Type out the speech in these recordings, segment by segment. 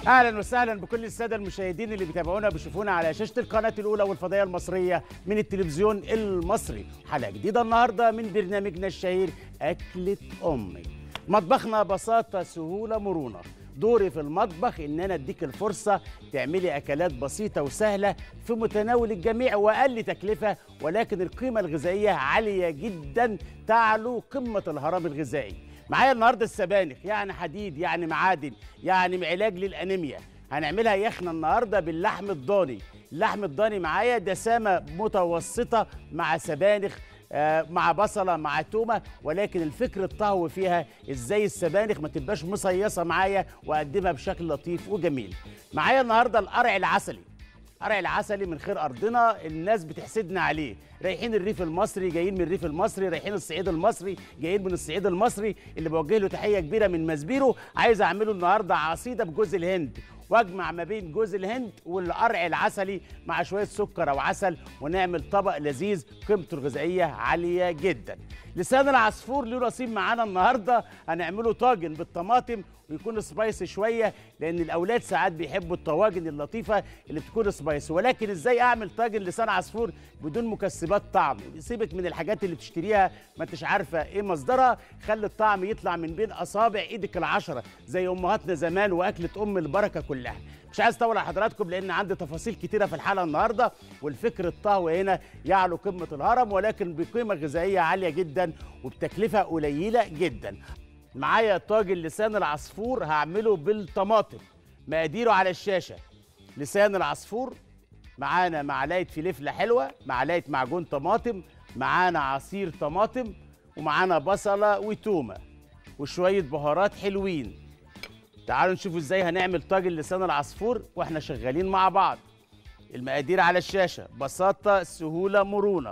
اهلا وسهلا بكل الساده المشاهدين اللي بيتابعونا بيشوفونا على شاشه القناه الاولى والفضائيه المصريه من التلفزيون المصري حلقه جديده النهارده من برنامجنا الشهير اكله امي مطبخنا بساطه سهوله مرونه دوري في المطبخ ان انا اديك الفرصه تعملي اكلات بسيطه وسهله في متناول الجميع واقل تكلفه ولكن القيمه الغذائيه عاليه جدا تعلو قمه الهرم الغذائي معايا النهارده السبانخ يعني حديد يعني معادن يعني علاج للانيميا هنعملها يخنه النهارده باللحم الضاني اللحم الضاني معايا دسامه متوسطه مع سبانخ آه، مع بصله مع تومه ولكن الفكر الطهو فيها ازاي السبانخ ما تبقاش مصيصه معايا واقدمها بشكل لطيف وجميل معايا النهارده القرع العسلي قرع العسلي من خير ارضنا الناس بتحسدنا عليه رايحين الريف المصري جايين من الريف المصري رايحين الصعيد المصري جايين من الصعيد المصري اللي بوجه له تحيه كبيره من مزبيرو عايز اعمله النهارده عصيده بجوز الهند واجمع ما بين جوز الهند والقرع العسلي مع شويه سكر او عسل ونعمل طبق لذيذ قيمته الغذائيه عاليه جدا لسان العصفور له نصيب معانا النهارده هنعمله طاجن بالطماطم ويكون سبايسي شويه لان الاولاد ساعات بيحبوا الطواجن اللطيفه اللي بتكون سبايسي ولكن ازاي اعمل طاجن لسان عصفور بدون مكسبات طعم سيبك من الحاجات اللي بتشتريها ما انتش عارفه ايه مصدرها خلي الطعم يطلع من بين اصابع ايدك العشره زي امهاتنا زمان واكله ام البركه كلها مش عايز اطول على حضراتكم لان عندي تفاصيل كتيره في الحلقه النهارده والفكر الطهو هنا يعلو قمه الهرم ولكن بقيمه غذائيه عاليه جدا وبتكلفه قليله جدا معايا طاجن لسان العصفور هعمله بالطماطم مقاديره على الشاشه لسان العصفور معانا معلقه فلفله حلوه معلقه معجون طماطم معانا عصير طماطم ومعانا بصله وتومه وشويه بهارات حلوين تعالوا نشوف ازاي هنعمل طاجن لسان العصفور واحنا شغالين مع بعض المقادير على الشاشه بساطه سهوله مرونه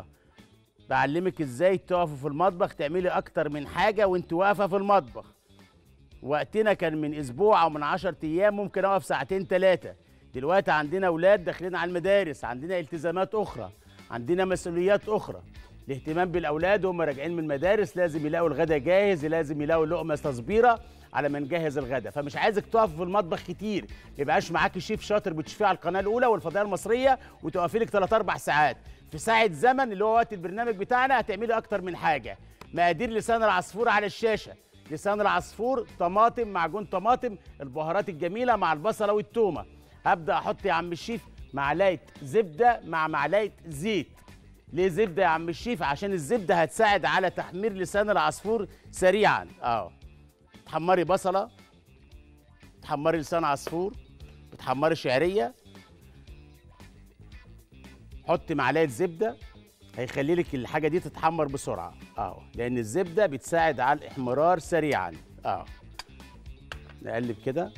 بعلمك ازاي تقفوا في المطبخ تعملي اكتر من حاجه وانت واقفه في المطبخ وقتنا كان من اسبوع او من 10 ايام ممكن اقف ساعتين ثلاثه دلوقتي عندنا اولاد داخلين على المدارس عندنا التزامات اخرى عندنا مسؤوليات اخرى الاهتمام بالاولاد وهم راجعين من المدارس لازم يلاقوا الغدا جاهز لازم يلاقوا لقمه تصبيره على ما نجهز الغدا فمش عايزك تقف في المطبخ كتير ما يبقاش معاكي شيف شاطر بتشوفيه على القناه الاولى والفضائيه المصريه وتقفي لك 3 4 ساعات في ساعه زمن اللي هو وقت البرنامج بتاعنا هتعملي اكتر من حاجه مقادير لسان العصفور على الشاشه لسان العصفور طماطم معجون طماطم البهارات الجميله مع البصله والتومه هبدا احط يا عم الشيف معلقه زبده مع معلقه زيت ليه زبده يا عم الشيف عشان الزبده هتساعد على تحمير لسان العصفور سريعا اه تحمري بصله تحمري لسان عصفور بتحمري شعريه حطي معلقه زبده هيخلي لك الحاجه دي تتحمر بسرعه اه لان الزبده بتساعد على الاحمرار سريعا اه نقلب كده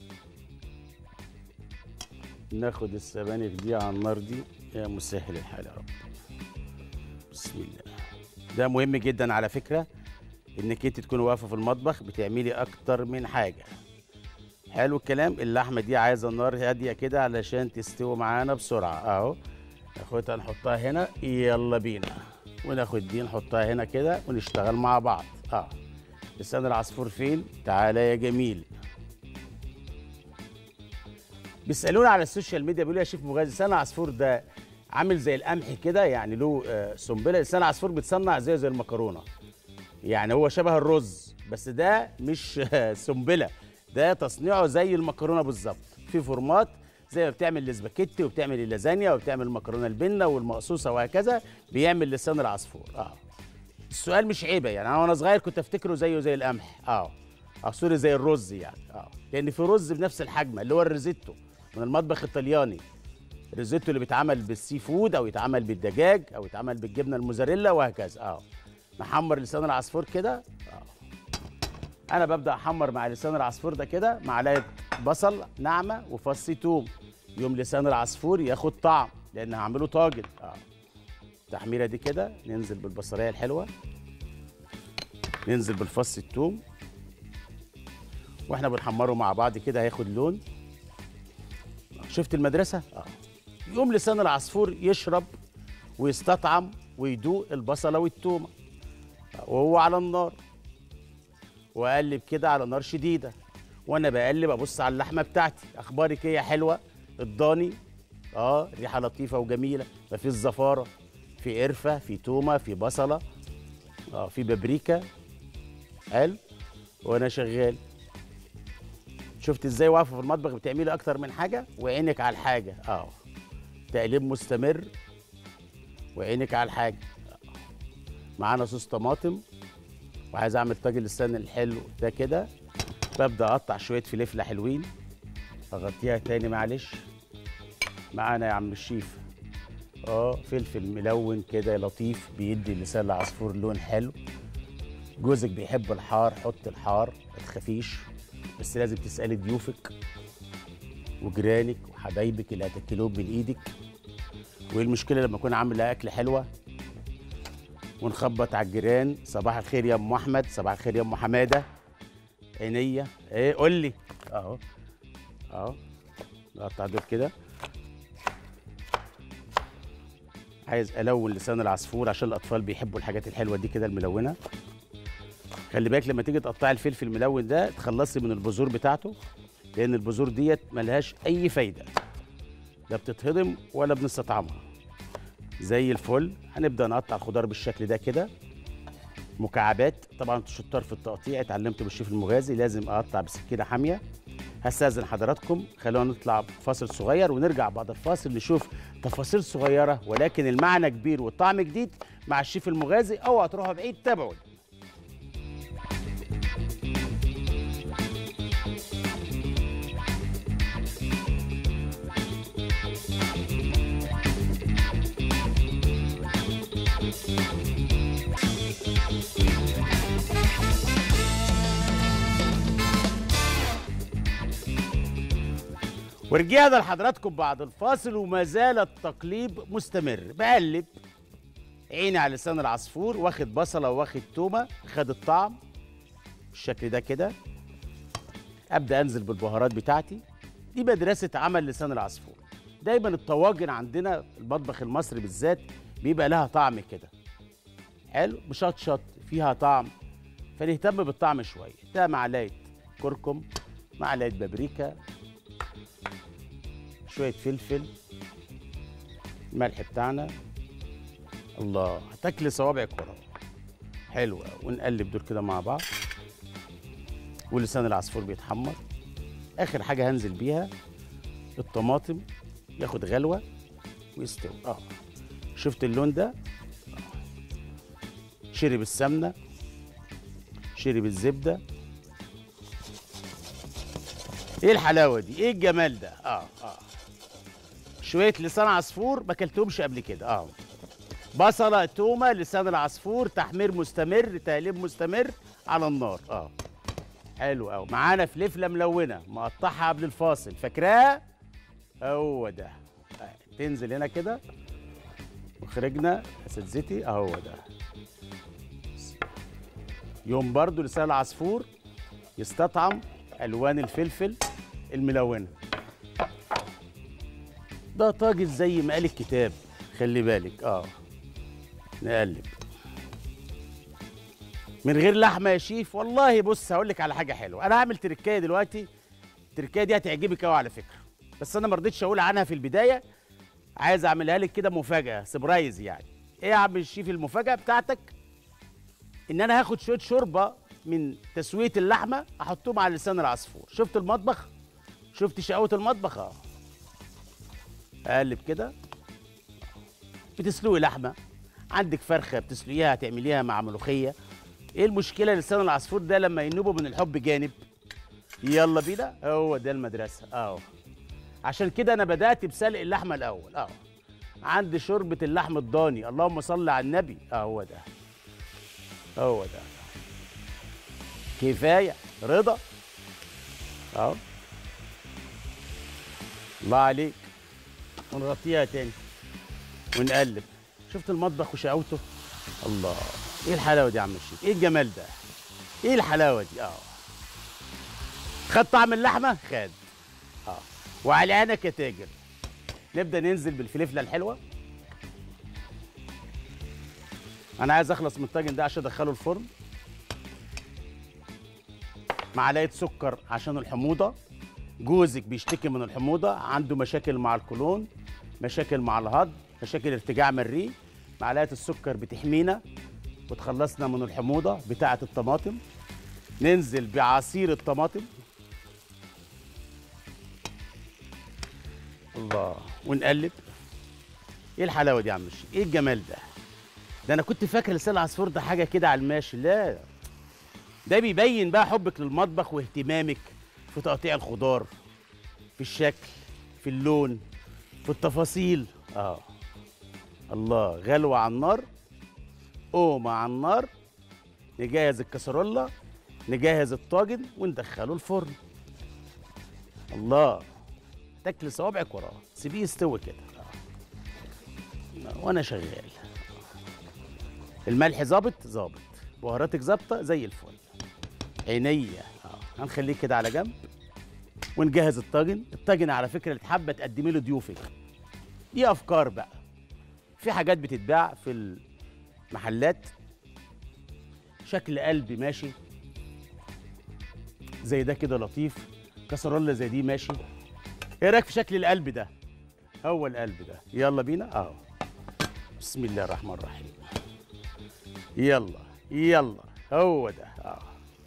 ناخد السبانخ دي على النار دي يا مسهل الحال يا رب بسم الله ده مهم جدا على فكره انك انت تكوني واقفه في المطبخ بتعملي اكتر من حاجه حلو الكلام اللحمه دي عايزه النار هاديه كده علشان تستوي معانا بسرعه اهو ناخدها نحطها هنا يلا بينا وناخد دي نحطها هنا كده ونشتغل مع بعض اه لسان العصفور فين تعالى يا جميل بيسالونا على السوشيال ميديا بيقولوا يا شيف مغازي لسان العصفور ده عامل زي القمح كده يعني له آه، سنبله لسان العصفور بيتصنع زي زي المكرونه يعني هو شبه الرز بس ده مش سنبله ده تصنيعه زي المكرونه بالظبط في فورمات زي ما بتعمل الاسباجيتي وبتعمل اللازانيا وبتعمل المكرونه البنه والمقصوصه وهكذا بيعمل لسان العصفور اه السؤال مش عيبه يعني انا وانا صغير كنت افتكره زيه زي القمح اه اه سوري زي الرز يعني اه لان في رز بنفس الحجم اللي هو الريزيتو من المطبخ الطلياني الريزيتو اللي بيتعمل بالسي فود او يتعمل بالدجاج او يتعمل بالجبنه الموزاريلا وهكذا اه نحمر لسان العصفور كده اه انا ببدا احمر مع لسان العصفور ده كده معلقه بصل ناعمه وفص توم يوم لسان العصفور ياخد طعم لان هعمله طاجن اه التحميره دي كده ننزل بالبصلايه الحلوه ننزل بالفص التوم واحنا بنحمره مع بعض كده هياخد لون شفت المدرسه اه يقوم لسان العصفور يشرب ويستطعم ويدوق البصله والتومه وهو على النار واقلب كده على نار شديده وانا بقلب ابص على اللحمه بتاعتي اخبارك ايه يا حلوه الضاني اه ريحه لطيفه وجميله مفيش زفاره في قرفه في تومه في بصله اه في بابريكا حلو وانا شغال شفت ازاي واقفه في المطبخ بتعملي اكتر من حاجه وعينك على الحاجه اه تقليب مستمر وعينك على الحاجه معانا صوص طماطم وعايز اعمل طاجن لسان الحلو ده كده ببدا اقطع شويه فلفله حلوين اغطيها تاني معلش معانا يا عم الشيف اه فلفل ملون كده لطيف بيدي لسان العصفور لون حلو جوزك بيحب الحار حط الحار ما تخافيش بس لازم تسالي ضيوفك وجيرانك وحبايبك اللي هتاكلوهم من ايدك وايه المشكله لما اكون عامل اكل حلوه ونخبط على الجيران صباح الخير يا ام احمد صباح الخير يا ام حماده عينيا ايه قول لي اهو اهو نقطع دول كده عايز الون لسان العصفور عشان الاطفال بيحبوا الحاجات الحلوه دي كده الملونه خلي بالك لما تيجي تقطعي الفلفل الملون ده تخلصي من البذور بتاعته لان البذور ديت ملهاش اي فايده لا بتتهضم ولا بنستطعمها زي الفل هنبدا نقطع الخضار بالشكل ده كده مكعبات طبعا انتوا شطار في التقطيع اتعلمت بالشيف المغازي لازم اقطع بسكينه حاميه هستاذن حضراتكم خلونا نطلع فاصل صغير ونرجع بعد الفاصل نشوف تفاصيل صغيره ولكن المعنى كبير والطعم جديد مع الشيف المغازي اوعى تروحوا بعيد تابعوني ورجعنا لحضراتكم بعد الفاصل وما زال التقليب مستمر بقلب عيني على لسان العصفور واخد بصله واخد تومه خد الطعم بالشكل ده كده ابدا انزل بالبهارات بتاعتي دي مدرسه عمل لسان العصفور دايما الطواجن عندنا المطبخ المصري بالذات بيبقى لها طعم كده حلو مشطشط فيها طعم فنهتم بالطعم شويه ده معلقه كركم معلقه بابريكا شويه فلفل الملح بتاعنا الله هتاكلي صوابعك ورا حلوه ونقلب دول كده مع بعض ولسان العصفور بيتحمر اخر حاجه هنزل بيها الطماطم ياخد غلوه ويستوي اه شفت اللون ده شرب السمنه شرب الزبده ايه الحلاوه دي ايه الجمال ده اه اه شويه لسان عصفور ما اكلتهمش قبل كده اه بصله تومه لسان العصفور تحمير مستمر تقليب مستمر على النار اه حلو قوي معانا فلفله ملونه مقطعها قبل الفاصل فاكراها هو ده آه. تنزل هنا كده وخرجنا اساتذتي اهو ده يوم برضو لسان العصفور يستطعم الوان الفلفل الملونه ده طاجن زي ما قال الكتاب خلي بالك اه نقلب من غير لحمه يا شيف والله بص هقول لك على حاجه حلوه انا هعمل تركايه دلوقتي التركايه دي هتعجبك قوي على فكره بس انا ما رضيتش اقول عنها في البدايه عايز اعملها لك كده مفاجاه سبرايز يعني ايه يا عم الشيف المفاجاه بتاعتك ان انا هاخد شويه شوربه من تسويه اللحمه احطهم على لسان العصفور شفت المطبخ شفت شقاوه المطبخ اه اقلب كده بتسلقي لحمه عندك فرخه بتسلقيها هتعمليها مع ملوخيه ايه المشكله لسان العصفور ده لما ينوبوا من الحب جانب يلا بينا هو ده المدرسه اهو عشان كده انا بدات بسلق اللحمه الاول اهو عندي شوربه اللحم الضاني اللهم صل على النبي اهو ده هو ده كفايه رضا اهو الله عليك ونغطيها تاني ونقلب شفت المطبخ وشقاوته الله ايه الحلاوه دي يا عم الشيخ ايه الجمال ده ايه الحلاوه دي اه خد طعم اللحمه خد اه وعلى عينك يا تاجر نبدا ننزل بالفلفله الحلوه انا عايز اخلص من الطاجن ده عشان ادخله الفرن معلقه سكر عشان الحموضه جوزك بيشتكي من الحموضه عنده مشاكل مع القولون مشاكل مع الهضم مشاكل ارتجاع مريء معلقه السكر بتحمينا وتخلصنا من الحموضه بتاعه الطماطم ننزل بعصير الطماطم الله ونقلب ايه الحلاوه دي يا عم الشيخ ايه الجمال ده ده انا كنت فاكر لسان العصفور ده حاجه كده على الماشي لا ده بيبين بقى حبك للمطبخ واهتمامك في تقطيع الخضار في الشكل في اللون في التفاصيل اه الله غلوة على النار قومة على النار نجهز الكسرولة نجهز الطاجن وندخله الفرن الله تاكل صوابعك وراه سيبيه يستوي كده آه. وانا شغال الملح ظابط ظابط بهاراتك ظابطه زي الفل عينيا اه هنخليه كده على جنب ونجهز الطاجن الطاجن على فكره اللي حابه تقدمي له ضيوفك دي افكار بقى في حاجات بتتباع في المحلات شكل قلبي ماشي زي ده كده لطيف كسرولة زي دي ماشي ايه رايك في شكل القلب ده هو القلب ده يلا بينا اهو بسم الله الرحمن الرحيم يلا يلا هو ده اه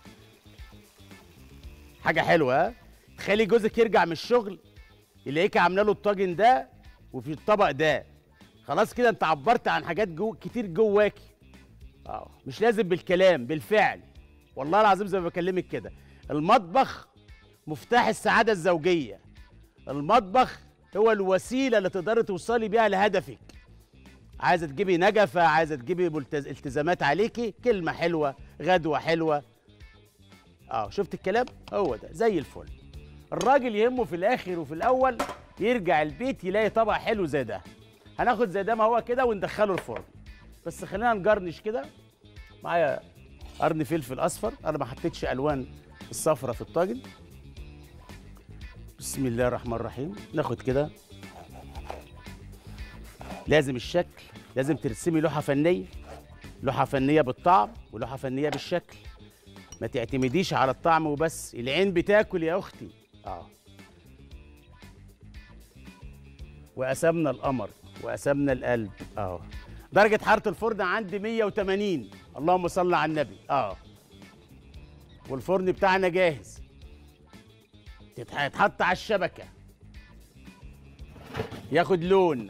حاجه حلوه ها تخلي جوزك يرجع من الشغل يلاقيك عامله له الطاجن ده وفي الطبق ده خلاص كده انت عبرت عن حاجات جو كتير جواكي اه مش لازم بالكلام بالفعل والله العظيم زي ما بكلمك كده المطبخ مفتاح السعاده الزوجيه المطبخ هو الوسيله اللي تقدري توصلي بيها لهدفك عايزه تجيبي نجفه عايزه تجيبي ملتز... التزامات عليكي كلمه حلوه غدوه حلوه اه شفت الكلام هو ده زي الفل الراجل يهمه في الاخر وفي الاول يرجع البيت يلاقي طبق حلو زي ده هناخد زي ده ما هو كده وندخله الفرن بس خلينا نجرنش كده معايا قرن فلفل اصفر انا ما حطيتش الوان الصفرة في الطاجن بسم الله الرحمن الرحيم ناخد كده لازم الشكل لازم ترسمي لوحه فنيه لوحه فنيه بالطعم ولوحه فنيه بالشكل ما تعتمديش على الطعم وبس العين بتاكل يا اختي اه وقسمنا القمر وقسمنا القلب اه درجة حرارة الفرن عندي 180 اللهم صل على النبي اه والفرن بتاعنا جاهز يتحط على الشبكة ياخد لون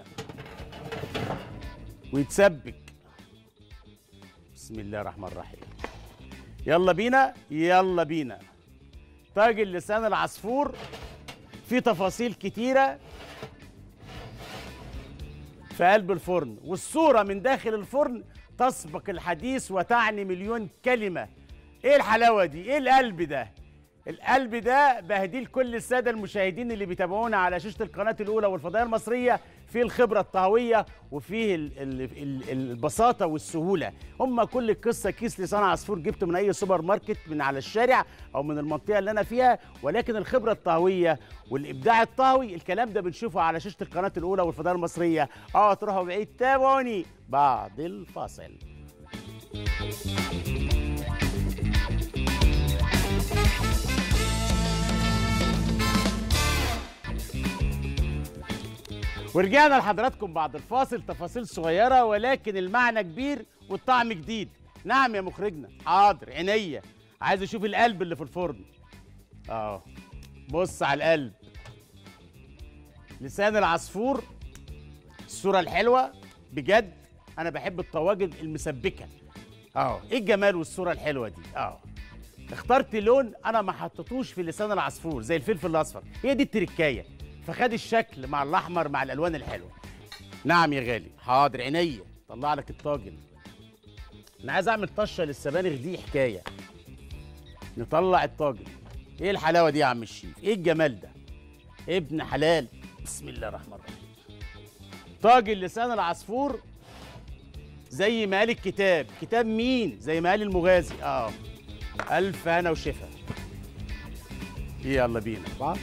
ويتسبك بسم الله الرحمن الرحيم يلا بينا يلا بينا طاجن لسان العصفور فيه تفاصيل كتيرة في قلب الفرن والصورة من داخل الفرن تسبق الحديث وتعني مليون كلمة ايه الحلاوة دي ايه القلب ده القلب ده بهديه لكل السادة المشاهدين اللي بيتابعونا على شاشة القناة الأولى والفضائية المصرية فيه الخبرة الطهوية وفيه ال ال ال البساطة والسهولة هم كل القصة كيس لسان عصفور جبته من أي سوبر ماركت من على الشارع أو من المنطقة اللي أنا فيها ولكن الخبرة الطهوية والإبداع الطهوي الكلام ده بنشوفه على شاشة القناة الأولى والفضائية المصرية اه تروحوا بعيد تابعوني بعد الفاصل ورجعنا لحضراتكم بعد الفاصل تفاصيل صغيرة ولكن المعنى كبير والطعم جديد نعم يا مخرجنا حاضر عينيا عايز اشوف القلب اللي في الفرن اه بص على القلب لسان العصفور الصورة الحلوة بجد انا بحب الطواجن المسبكة اه ايه الجمال والصورة الحلوة دي اه اخترت لون انا ما حطيتوش في لسان العصفور زي الفلفل الاصفر هي دي التركايه فخد الشكل مع الاحمر مع الالوان الحلوه نعم يا غالي حاضر عينيا طلع لك الطاجن انا عايز اعمل طشه للسبانخ دي حكايه نطلع الطاجن ايه الحلاوه دي يا عم الشيف ايه الجمال ده ابن حلال بسم الله الرحمن الرحيم طاجن لسان العصفور زي ما قال الكتاب كتاب مين زي ما قال المغازي اه الف هنا وشفا يلا بينا بعض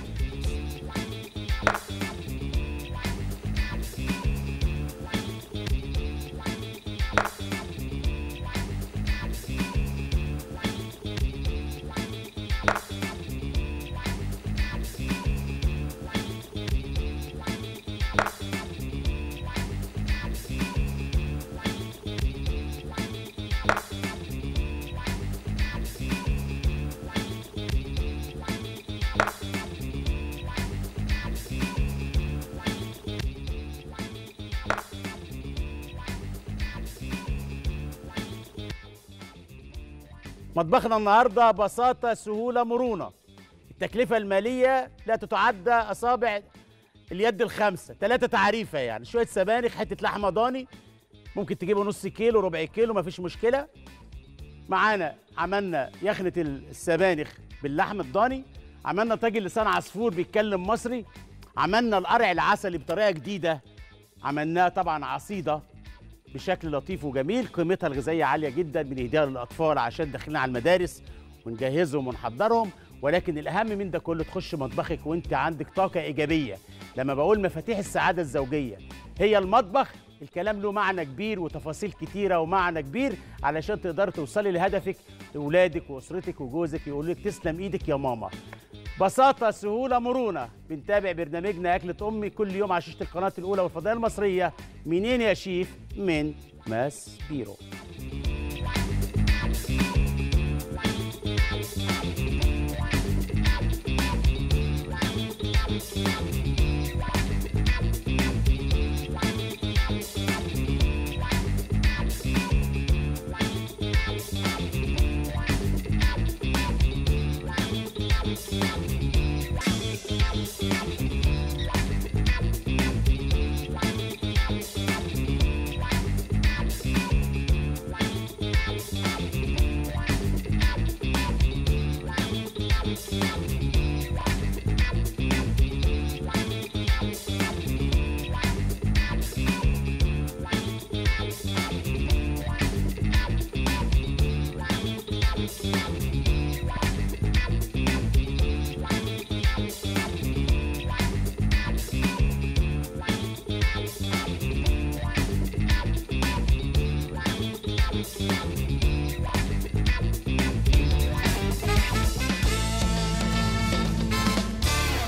مطبخنا النهارده بساطه سهوله مرونه التكلفه الماليه لا تتعدى اصابع اليد الخمسه ثلاثه تعريفه يعني شويه سبانخ حته لحمه ضاني ممكن تجيبه نص كيلو ربع كيلو مفيش مشكله معانا عملنا يخنه السبانخ باللحم الضاني عملنا طاجن لسان عصفور بيتكلم مصري عملنا القرع العسلي بطريقه جديده عملناه طبعا عصيده بشكل لطيف وجميل قيمتها الغذائيه عاليه جدا بنهديها للاطفال عشان داخلين على المدارس ونجهزهم ونحضرهم ولكن الاهم من ده كله تخش مطبخك وانت عندك طاقه ايجابيه لما بقول مفاتيح السعاده الزوجيه هي المطبخ الكلام له معنى كبير وتفاصيل كتيره ومعنى كبير علشان تقدري توصلي لهدفك لاولادك واسرتك وجوزك يقولوا لك تسلم ايدك يا ماما بساطة سهولة مرونة بنتابع برنامجنا أكلة أمي كل يوم على شاشة القناة الأولى والفضائية المصرية منين يا شيف من ماس بيرو